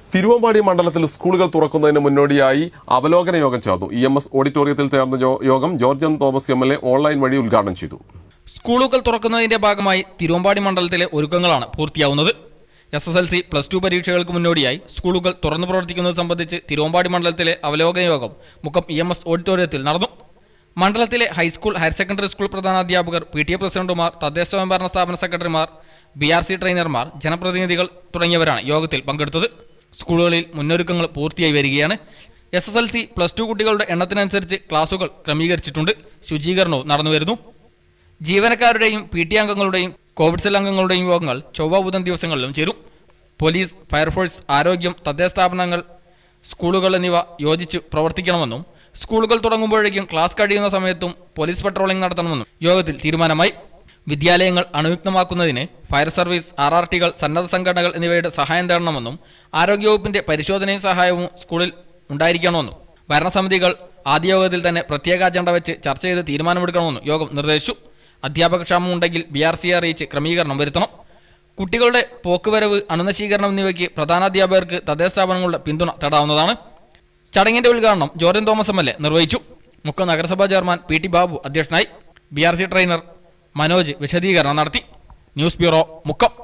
തിരുവമ്പാടി മണ്ഡലത്തിൽ സ്കൂളുകൾ തുറക്കുന്നതിന് മുന്നോടിയായി അവലോകന യോഗം ചേർന്നു ഇ എം എസ് ഓഡിറ്റോറിയത്തിൽ ചേർന്ന ജോ- യോഗം George M Thomas M L A online വഴി ഉദ്ഘാടനം ചെയ്തു സ്കൂളുകൾ തുറക്കുന്നതിന്റെ ഭാഗമായി തിരുവമ്പാടി മണ്ഡലത്തിലെ ഒരുക്കങ്ങളാണ് പൂർത്തിയാവുന്നത് S S L C plus two പരീക്ഷകൾക്ക് മുന്നോടിയായി സ്കൂളുകൾ തുറന്നു പ്രവർത്തിക്കുന്നത് സംബന്ധിച്ച് തിരുവമ്പാടി മണ്ഡലത്തിലെ അവലോകന യോഗം മുക്കം ഇ എം എസ് ഓഡിറ്റോറിയത്തിൽ നടന്നു മണ്ഡലത്തിലെ ഹൈസ്കൂൾ ഹയർ സെക്കൻഡറി സ്കൂൾ പ്രധാനാധ്യാപകർ പി ടി എ പ്രസിഡന്റുമാർ തദ്ദേശ സ്വയംഭരണ സ്ഥാപന സെക്രട്ടറിമാർ ബി ആർ സി ട്രെയിനർമാർ ജനപ്രതിനിധികൾ തുടങ്ങിയവരാണ് യോഗത്തിൽ പങ്കെടുത്തത് സ്കൂളുകളിൽ മുന്നൊരുക്കങ്ങൾ പൂർത്തിയായി വരികയാണ് S S L C plus two കുട്ടികളുടെ എണ്ണത്തിനനുസരിച്ച് ക്ലാസുകൾ ക്രമീകരിച്ചിട്ടുണ്ട് ശുചീകരണവും നടന്നുവരുന്നു ജീവനക്കാരുടെയും പി ടി അംഗങ്ങളുടെയും കോവിഡ് സെൽ അംഗങ്ങളുടെയും യോഗങ്ങൾ ചൊവ്വ ബുധൻ ദിവസങ്ങളിലും ചേരും പോലീസ് ഫയർഫോഴ്സ് ആരോഗ്യം തദ്ദേശ സ്ഥാപനങ്ങൾ സ്കൂളുകൾ എന്നിവ യോജിച്ച് പ്രവർത്തിക്കണമെന്നും സ്കൂളുകൾ തുടങ്ങുമ്പോഴേക്കും ക്ലാസ് കഴിയുന്ന സമയത്തും പോലീസ് പട്രോളിംഗ് നടത്തണമെന്നും യോഗത്തിൽ തീരുമാനമായി വിദ്യാലയങ്ങൾ അണുയുക്തമാക്കുന്നതിന് ഫയർ സർവീസ് ആർ ആർ ടികൾ സന്നദ്ധ സംഘടനകൾ എന്നിവയുടെ സഹായം തേടണമെന്നും ആരോഗ്യവകുപ്പിന്റെ പരിശോധനയും സഹായവും സ്കൂളിൽ ഉണ്ടായിരിക്കണമെന്നും ഭരണസമിതികൾ ആദ്യ യോഗത്തിൽ തന്നെ പ്രത്യേക അജണ്ട വെച്ച് ചർച്ച ചെയ്ത് തീരുമാനമെടുക്കണമെന്നും യോഗം നിർദ്ദേശിച്ചു അധ്യാപക ക്ഷാമം ഉണ്ടെങ്കിൽ ബി ആർ സി അറിയിച്ച് ക്രമീകരണം വരുത്തണം കുട്ടികളുടെ പോക്കുവരവ് അണുനശീകരണം എന്നിവയ്ക്ക് പ്രധാനാധ്യാപകർക്ക് തദ്ദേശ സ്ഥാപനങ്ങളുടെ പിന്തുണ തേടാവുന്നതാണ് ചടങ്ങിന്റെ ഉദ്ഘാടനം ജോർജൻ തോമസ് എം എൽ എ നിർവഹിച്ചു മുക്കം നഗരസഭാ ചെയർമാൻ പി ടി ബാബു അധ്യക്ഷനായി B R C trainer Manoj വിശദീകരണം നടത്തി ന്യൂസ് ബ്യൂറോ മുക്കം